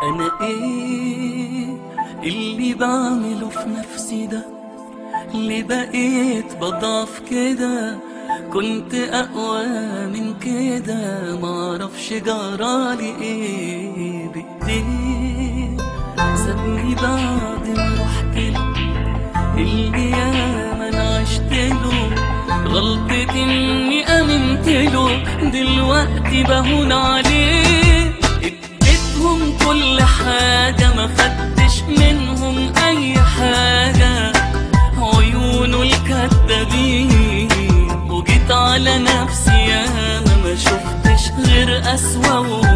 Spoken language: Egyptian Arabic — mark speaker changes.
Speaker 1: انا ايه اللي بعمله في نفسي ده اللي بقيت بضعف كده كنت اقوى من كده معرفش جرالي ايه بايديه سابني بعد ما رحت له اللي ياما انا عشت له غلطتي اني امنت له دلوقتي بهون عليه اديتهم كل حاجة ما خدتش منهم اي حاجة عيونه الكدابين وجيت على نفسي انا ما شفتش غير اسوأ